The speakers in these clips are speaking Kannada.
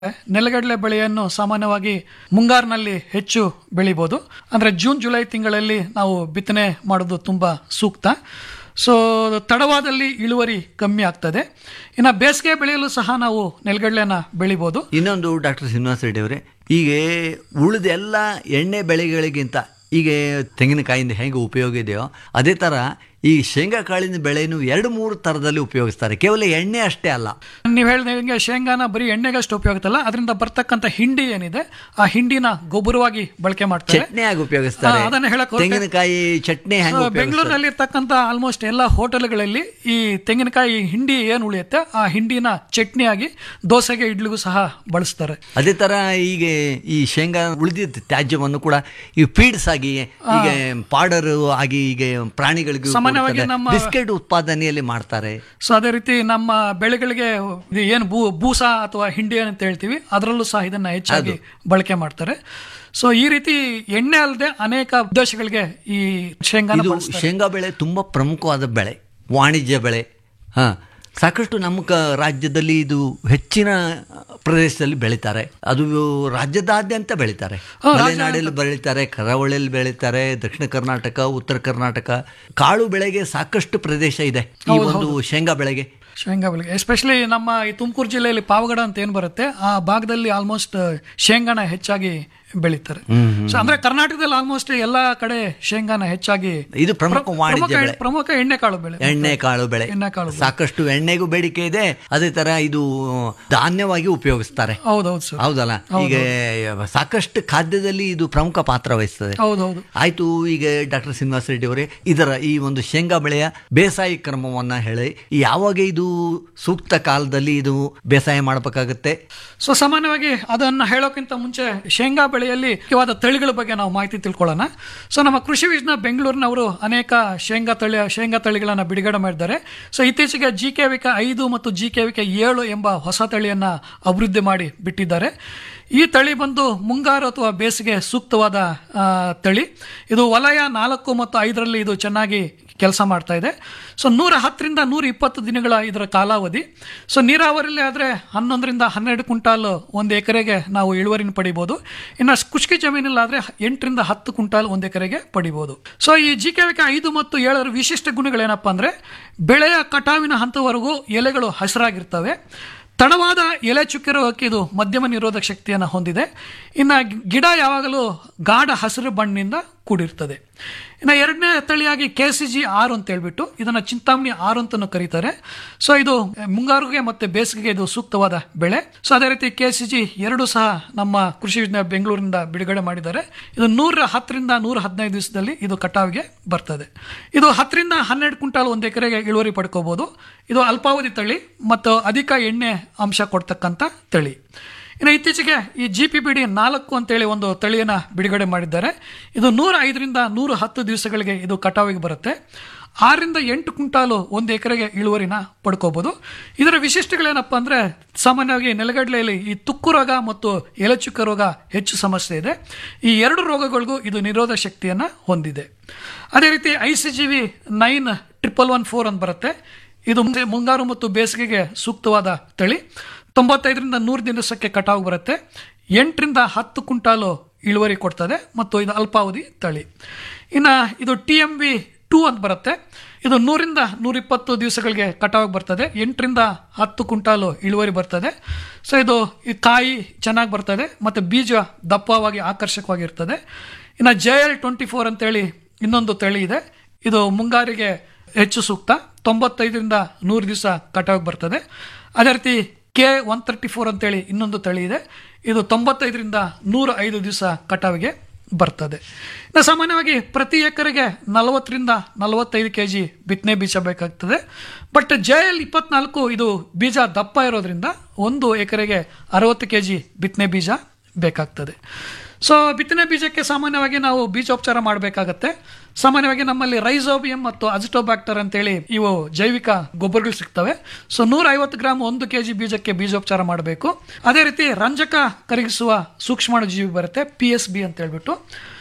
ನೆಲಗಡಲೆ ಬೆಳೆಯನ್ನು ಸಾಮಾನ್ಯವಾಗಿ ಮುಂಗಾರಿನಲ್ಲಿ ಹೆಚ್ಚು ಬೆಳಿಬೋದು ಅಂದರೆ ಜೂನ್ ಜುಲೈ ತಿಂಗಳಲ್ಲಿ ನಾವು ಬಿತ್ತನೆ ಮಾಡೋದು ತುಂಬ ಸೂಕ್ತ ಸೊ ತಡವಾದಲ್ಲಿ ಇಳುವರಿ ಕಮ್ಮಿ ಆಗ್ತದೆ ಇನ್ನು ಬೇಸಿಗೆ ಬೆಳೆಯಲು ಸಹ ನಾವು ನೆಲಗಡಲೆನ ಬೆಳಿಬೋದು ಇನ್ನೊಂದು ಡಾಕ್ಟರ್ ಶ್ರೀನಿವಾಸ ರೆಡ್ಡಿ ಅವರೇ ಈಗ ಉಳಿದೆಲ್ಲ ಎಣ್ಣೆ ಬೆಳೆಗಳಿಗಿಂತ ಈಗ ತೆಂಗಿನಕಾಯಿಂದ ಹೇಗೆ ಉಪಯೋಗ ಇದೆಯೋ ಅದೇ ಥರ ಈ ಶೇಂಗಾ ಕಾಳಿನ ಬೆಳೆಯನ್ನು ಎರಡು ಮೂರು ಥರದಲ್ಲಿ ಉಪಯೋಗಿಸ್ತಾರೆ ಕೇವಲ ಎಣ್ಣೆ ಅಷ್ಟೇ ಅಲ್ಲ ನೀವು ಹೇಳಿದಂಗೆ ಶೇಂಗಾನ ಬರೀ ಎಣ್ಣೆಗಷ್ಟು ಉಪಯೋಗ ಅಲ್ಲ ಅದರಿಂದ ಬರ್ತಕ್ಕಂಥ ಹಿಂಡಿ ಏನಿದೆ ಆ ಹಿಂಡಿನ ಗೊಬ್ಬರವಾಗಿ ಬಳಕೆ ಮಾಡ್ತಾರೆ ಚಟ್ನಿ ಆಗಿ ಉಪಯೋಗಿಸ್ತಾರೆ ಹಾ, ಅದನ್ನ ಹೇಳಕ್ ಹೊರಟೆ. ತೆಂಗಿನಕಾಯಿ ಚಟ್ನಿ ಹೆಂಗೆ ಸೊ, ಉಪಯೋಗಿಸ್ತಾರೆ ಬೆಂಗಳೂರಿನಲ್ಲಿ ಇರ್ತಕ್ಕಂಥ ಆಲ್ಮೋಸ್ಟ್ ಎಲ್ಲ ಹೋಟೆಲ್ಗಳಲ್ಲಿ ಈ ತೆಂಗಿನಕಾಯಿ ಹಿಂಡಿ ಏನು ಉಳಿಯುತ್ತೆ ಆ ಹಿಂಡಿನ ಚಟ್ನಿಯಾಗಿ ದೋಸೆಗೆ ಇಡ್ಲಿಗೂ ಸಹ ಬಳಸ್ತಾರೆ ಅದೇ ತರ ಈಗ ಈ ಶೇಂಗಾ ಉಳಿದಿದ್ದ ತ್ಯಾಜ್ಯವನ್ನು ಕೂಡ ಈ ಫೀಡ್ಸ್ ಆಗಿ ಈಗ ಪಾಡರ್ ಆಗಿ ಈಗ ಪ್ರಾಣಿಗಳಿಗೂ ಸಾಮಾನ್ಯವಾಗಿ ಕೊಡ್ತಾರೆ. ನಮ್ಮ- ಬಿಸ್ಕೆಟ್ ಉತ್ಪಾದನೆಯಲ್ಲಿ ಮಾಡ್ತಾರೆ ಸೊ ಅದೇ ರೀತಿ ನಮ್ಮ ಬೆಳೆಗಳಿಗೆ ಇದು ಏನು ಭೂ ಬೂಸ ಅಥವಾ ಹಿಂಡಿ ಅಂತ ಹೇಳ್ತೀವಿ ಅದರಲ್ಲೂ ಸಹ ಇದನ್ನ ಹೆಚ್ಚಾಗಿ ಬಳಕೆ ಮಾಡ್ತಾರೆ ಸೊ ಈ ರೀತಿ ಎಣ್ಣೆ ಅಲ್ಲದೆ ಅನೇಕ ಉದ್ದೇಶಗಳಿಗೆ ಈ ಶೇಂಗಾನ ಇದು ಬಳಸ್ತಾರೆ ಶೇಂಗಾ ಬೆಳೆ ತುಂಬಾ ಪ್ರಮುಖವಾದ ಬೆಳೆ ವಾಣಿಜ್ಯ ಬೆಳೆ ಹಾ ಸಾಕಷ್ಟು ನಮ್ಮ ಕ ರಾಜ್ಯದಲ್ಲಿ ಇದು ಹೆಚ್ಚಿನ ಪ್ರದೇಶದಲ್ಲಿ ಬೆಳೀತಾರೆ ಅದು ರಾಜ್ಯದಾದ್ಯಂತ ಬೆಳೀತಾರೆ ಮಲೆನಾಡಲ್ಲಿ ಬೆಳೀತಾರೆ ಕರಾವಳಿಯಲ್ಲಿ ಬೆಳೀತಾರೆ ದಕ್ಷಿಣ ಕರ್ನಾಟಕ ಉತ್ತರ ಕರ್ನಾಟಕ ಕಾಳು ಬೆಳೆಗೆ ಸಾಕಷ್ಟು ಪ್ರದೇಶ ಇದೆ ಈ ಒಂದು ಶೇಂಗಾ ಬೆಳೆಗೆ ಶೇಂಗಾ ಬೆಳೆಗೆ ಎಸ್ಪೆಷಲಿ ನಮ್ಮ ಈ ತುಮಕೂರು ಜಿಲ್ಲೆಯಲ್ಲಿ ಪಾವಗಡ ಅಂತ ಏನು ಬರುತ್ತೆ ಆ ಭಾಗದಲ್ಲಿ ಆಲ್ಮೋಸ್ಟ್ ಶೇಂಗಾನ ಹೆಚ್ಚಾಗಿ ಬೆಳೀತಾರೆ ಸೊ ಅಂದ್ರೆ ಕರ್ನಾಟಕದಲ್ಲಿ ಆಲ್ಮೋಸ್ಟ್ ಎಲ್ಲಾ ಕಡೆ ಶೇಂಗಾನ ಹೆಚ್ಚಾಗಿ ಇದು ಪ್ರಮುಖ ವಾಣಿಜ್ಯ ಪ್ರಮುಖ ಬೆಳೆ ಪ್ರಮುಖ ಎಣ್ಣೆಕಾಳು ಬೆಳೆ ಎಣ್ಣೆ ಕಾಳು ಬೆಳೆ ಎಣ್ಣೆಕಾಳು ಸಾಕಷ್ಟು ಎಣ್ಣೆಗೂ ಬೇಡಿಕೆ ಇದೆ ಅದೇ ತರ ಇದು ಧಾನ್ಯವಾಗಿ ಉಪಯೋಗಿಸ್ತಾರೆ ಹೌದೌದು ಸರ್ ಹೌದಲ್ಲ ಈಗ ಸಾಕಷ್ಟು ಖಾದ್ಯದಲ್ಲಿ ಇದು ಪ್ರಮುಖ ಪಾತ್ರ ವಹಿಸ್ತದೆ ಹೌದೌದು ಆಯ್ತು ಈಗ ಡಾಕ್ಟರ್ ಶ್ರೀನಿವಾಸ ರೆಡ್ಡಿ ಅವರೇ ಇದರ ಈ ಒಂದು ಶೇಂಗಾ ಬೆಳೆಯ ಬೇಸಾಯ ಕ್ರಮವನ್ನ ಹೇಳಿ ಯಾವಾಗ ಇದು ಸೂಕ್ತ ಕಾಲದಲ್ಲಿ ಇದು ಬೇಸಾಯ ಮಾಡಬೇಕಾಗತ್ತೆ ಸೊ ಸಾಮಾನ್ಯವಾಗಿ ಅದನ್ನ ಹೇಳೋಕ್ಕಿಂತ ಮುಂಚೆ ಶೇಂಗಾ ಬೆಳೆಯಲ್ಲಿ ಮುಖ್ಯವಾದ ತಳಿಗಳ ಬಗ್ಗೆ ನಾವು ಮಾಹಿತಿ ತಿಳ್ಕೊಳ್ಳೋಣ ಸೊ ನಮ್ಮ ಕೃಷಿ ವಿಜ್ಞಾನ ಬೆಂಗಳೂರಿನವರು ಅನೇಕ ಶೇಂಗಾ ತಳಿ ಶೇಂಗಾ ತಳಿಗಳನ್ನ ಬಿಡುಗಡೆ ಮಾಡಿದ್ದಾರೆ ಸೊ ಇತ್ತೀಚೆಗೆ ಜಿ ಕೆ ವಿಕ ಐದು ಮತ್ತು ಜಿ ಕೆ ವಿಕ ಏಳು ಎಂಬ ಹೊಸ ತಳಿಯನ್ನ ಅಭಿವೃದ್ಧಿ ಮಾಡಿ ಬಿಟ್ಟಿದ್ದಾರೆ ಈ ತಳಿ ಬಂದು ಮುಂಗಾರು ಅಥವಾ ಬೇಸಿಗೆ ಸೂಕ್ತವಾದ ಆ, ತಳಿ ಇದು ವಲಯ ನಾಲ್ಕು ಮತ್ತು ಐದರಲ್ಲಿ ಇದು ಚೆನ್ನಾಗಿ ಕೆಲಸ ಮಾಡ್ತಾ ಇದೆ ಸೊ ನೂರ ಹತ್ತರಿಂದ ನೂರ ಇಪ್ಪತ್ತು ದಿನಗಳ ಇದರ ಕಾಲಾವಧಿ ಸೊ ನೀರಾವರಿಯಲ್ಲಿ ಆದರೆ ಹನ್ನೊಂದರಿಂದ ಹನ್ನೆರಡು ಕ್ವಿಂಟಾಲ್ ಒಂದು ಎಕರೆಗೆ ನಾವು ಇಳುವರಿನ ಪಡಿಬೋದು ಇನ್ನು ಖುಷ್ಕಿ ಜಮೀನಲ್ಲಾದರೆ ಎಂಟರಿಂದ ಹತ್ತು ಕ್ವಿಂಟಾಲ್ ಒಂದು ಎಕರೆಗೆ ಪಡಿಬೋದು ಸೊ ಈ ಜಿ ಕೆ ಐದು ಮತ್ತು ಏಳರ ವಿಶಿಷ್ಟ ಗುಣಗಳೇನಪ್ಪ ಅಂದರೆ ಬೆಳೆಯ ಕಟಾವಿನ ಹಂತವರೆಗೂ ಎಲೆಗಳು ಹಸಿರಾಗಿರ್ತವೆ ತಡವಾದ ಎಲೆ ಚುಕ್ಕೆ ರೋಗಕ್ಕೆ ಇದು ಮಧ್ಯಮ ನಿರೋಧಕ ಶಕ್ತಿಯನ್ನು ಹೊಂದಿದೆ ಇನ್ನು ಗಿಡ ಯಾವಾಗಲೂ ಗಾಢ ಹಸಿರು ಬಣ್ಣಿಂದ ಕೂಡಿರ್ತದೆ ಇನ್ನು ಎರಡನೇ ತಳಿಯಾಗಿ ಕೆ ಸಿ ಜಿ ಆರು ಅಂತ ಹೇಳ್ಬಿಟ್ಟು ಇದನ್ನು ಚಿಂತಾಮಣಿ ಆರು ಅಂತಲೂ ಕರೀತಾರೆ ಸೊ ಇದು ಮುಂಗಾರುಗೆ ಮತ್ತು ಬೇಸಿಗೆಗೆ ಇದು ಸೂಕ್ತವಾದ ಬೆಳೆ ಸೊ ಅದೇ ರೀತಿ ಕೆ ಸಿ ಜಿ ಎರಡು ಸಹ ನಮ್ಮ ಕೃಷಿ ವಿಜ್ಞಾನ ಬೆಂಗಳೂರಿನಿಂದ ಬಿಡುಗಡೆ ಮಾಡಿದ್ದಾರೆ ಇದು ನೂರ ಹತ್ತರಿಂದ ನೂರ ಹದಿನೈದು ದಿವಸದಲ್ಲಿ ಇದು ಕಟಾವಿಗೆ ಬರ್ತದೆ ಇದು ಹತ್ತರಿಂದ ಹನ್ನೆರಡು ಕ್ವಿಂಟಾಲ್ ಒಂದು ಎಕರೆಗೆ ಇಳುವರಿ ಪಡ್ಕೋಬಹುದು ಇದು ಅಲ್ಪಾವಧಿ ತಳಿ ಮತ್ತು ಅಧಿಕ ಎಣ್ಣೆ ಅಂಶ ಕೊಡ್ತಕ್ಕಂಥ ತಳಿ ಇನ್ನು ಇತ್ತೀಚೆಗೆ ಈ ಜಿ ಪಿ ಬಿ ಡಿ ನಾಲ್ಕು ಅಂತೇಳಿ ಒಂದು ತಳಿಯನ್ನು ಬಿಡುಗಡೆ ಮಾಡಿದ್ದಾರೆ ಇದು ನೂರ ಐದರಿಂದ ನೂರ ಹತ್ತು ದಿವಸಗಳಿಗೆ ಇದು ಕಟಾವಿಗೆ ಬರುತ್ತೆ ಆರರಿಂದ ಎಂಟು ಕ್ವಿಂಟಾಲು ಒಂದು ಎಕರೆಗೆ ಇಳುವರಿನ ಪಡ್ಕೋಬಹುದು ಇದರ ವಿಶಿಷ್ಟಗಳೇನಪ್ಪ ಅಂದರೆ ಸಾಮಾನ್ಯವಾಗಿ ನೆಲಗಡಲೆಯಲ್ಲಿ ಈ ತುಕ್ಕು ರೋಗ ಮತ್ತು ಎಲೆಚುಕ್ಕ ರೋಗ ಹೆಚ್ಚು ಸಮಸ್ಯೆ ಇದೆ ಈ ಎರಡು ರೋಗಗಳಿಗೂ ಇದು ನಿರೋಧಕ ಶಕ್ತಿಯನ್ನು ಹೊಂದಿದೆ ಅದೇ ರೀತಿ I C G V nine triple one four ಅಂತ ಬರುತ್ತೆ ಇದು ಮುಂದೆ ಮುಂಗಾರು ಮತ್ತು ಬೇಸಿಗೆಗೆ ಸೂಕ್ತವಾದ ತಳಿ ತೊಂಬತ್ತೈದರಿಂದ ನೂರು ದಿವಸಕ್ಕೆ ಕಟಾವು ಬರುತ್ತೆ ಎಂಟರಿಂದ ಹತ್ತು ಕ್ವಿಂಟಾಲು ಇಳುವರಿ ಕೊಡ್ತದೆ ಮತ್ತು ಇದು ಅಲ್ಪಾವಧಿ ತಳಿ ಇನ್ನು ಇದು ಟಿ ಎಮ್ ಬಿ ಟೂ ಅಂತ ಬರುತ್ತೆ ಇದು ನೂರಿಂದ ನೂರಿಪ್ಪತ್ತು ದಿವಸಗಳಿಗೆ ಕಟಾವಿಗೆ ಬರ್ತದೆ ಎಂಟರಿಂದ ಹತ್ತು ಕ್ವಿಂಟಾಲು ಇಳುವರಿ ಬರ್ತದೆ ಸೊ ಇದು ಈ ಕಾಯಿ ಚೆನ್ನಾಗಿ ಬರ್ತದೆ ಮತ್ತು ಬೀಜ ದಪ್ಪವಾಗಿ ಆಕರ್ಷಕವಾಗಿರ್ತದೆ ಇನ್ನು ಜೆ ಎಲ್ ಟ್ವೆಂಟಿ ಫೋರ್ ಅಂತೇಳಿ ಇನ್ನೊಂದು ತಳಿ ಇದೆ ಇದು ಮುಂಗಾರಿಗೆ ಹೆಚ್ಚು ಸೂಕ್ತ ತೊಂಬತ್ತೈದರಿಂದ ನೂರು ದಿವಸ ಕಟಾವಿಗೆ ಬರ್ತದೆ ಅದೇ ರೀತಿ ಕೆ ಒನ್ ತರ್ಟಿ ಫೋರ್ ಅಂತೇಳಿ ಇನ್ನೊಂದು ತಳಿ ಇದೆ ಇದು ತೊಂಬತ್ತೈದರಿಂದ ನೂರ ಐದು ದಿವಸ ಕಟಾವಿಗೆ ಬರ್ತದೆ ಇನ್ನು ಸಾಮಾನ್ಯವಾಗಿ ಪ್ರತಿ ಎಕರೆಗೆ ನಲವತ್ತರಿಂದ ನಲವತ್ತೈದು ಕೆ ಜಿ ಬಿತ್ತನೆ ಬೀಜ ಬೇಕಾಗ್ತದೆ ಬಟ್ ಜೆ ಎಲ್ ಇಪ್ಪತ್ನಾಲ್ಕು ಇದು ಬೀಜ ದಪ್ಪ ಇರೋದ್ರಿಂದ ಒಂದು ಎಕರೆಗೆ ಅರವತ್ತು ಕೆ ಜಿ ಬಿತ್ತನೆ ಬೀಜ ಬೇಕಾಗ್ತದೆ ಸೊ ಬಿತ್ತನೆ ಬೀಜಕ್ಕೆ ಸಾಮಾನ್ಯವಾಗಿ ನಾವು ಬೀಜೋಪಚಾರ ಮಾಡಬೇಕಾಗತ್ತೆ ಸಾಮಾನ್ಯವಾಗಿ ನಮ್ಮಲ್ಲಿ ರೈಸೋಬಿಯಂ ಮತ್ತು ಅಜಿಟೋಬ್ಯಾಕ್ಟರ್ ಅಂತೇಳಿ ಇವು ಜೈವಿಕ ಗೊಬ್ಬರಗಳು ಸಿಗ್ತವೆ ಸೊ ನೂರ ಐವತ್ತು ಗ್ರಾಮ್ ಒಂದು ಕೆ ಜಿ ಬೀಜಕ್ಕೆ ಬೀಜೋಪಚಾರ ಮಾಡಬೇಕು ಅದೇ ರೀತಿ ರಂಜಕ ಕರಗಿಸುವ ಸೂಕ್ಷ್ಮಾಣು ಜೀವಿ ಬರುತ್ತೆ ಪಿ ಎಸ್ ಬಿ ಅಂತ ಹೇಳ್ಬಿಟ್ಟು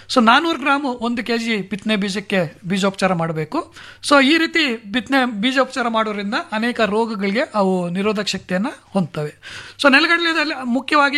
ಸೊ ನಾನ್ನೂರು ಗ್ರಾಮ್ ಒಂದು ಕೆ ಜಿ ಬಿತ್ತನೆ ಬೀಜಕ್ಕೆ ಬೀಜೋಪಚಾರ ಮಾಡಬೇಕು ಸೊ ಈ ರೀತಿ ಬಿತ್ತನೆ ಬೀಜೋಪಚಾರ ಮಾಡೋದ್ರಿಂದ ಅನೇಕ ರೋಗಗಳಿಗೆ ಅವು ನಿರೋಧಕ ಶಕ್ತಿಯನ್ನು ಹೊಂದ್ತವೆ ಸೊ ನೆಲಗಡಲೆದಲ್ಲಿ ಮುಖ್ಯವಾಗಿ